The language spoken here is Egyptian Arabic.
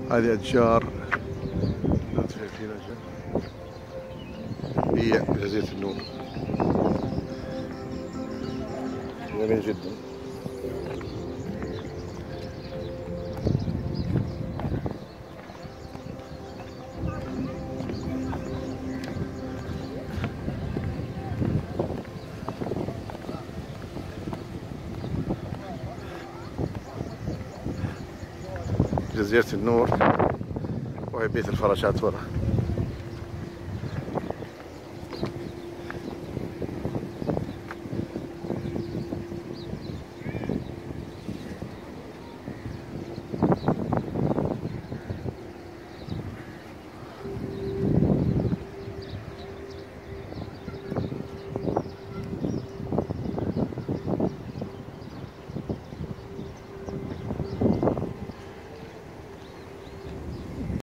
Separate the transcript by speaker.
Speaker 1: هذه أشجار لا شايفين أشجار هي جزيرة النور جميل جدا جزيرة النور وهي بيت الفراشات ورا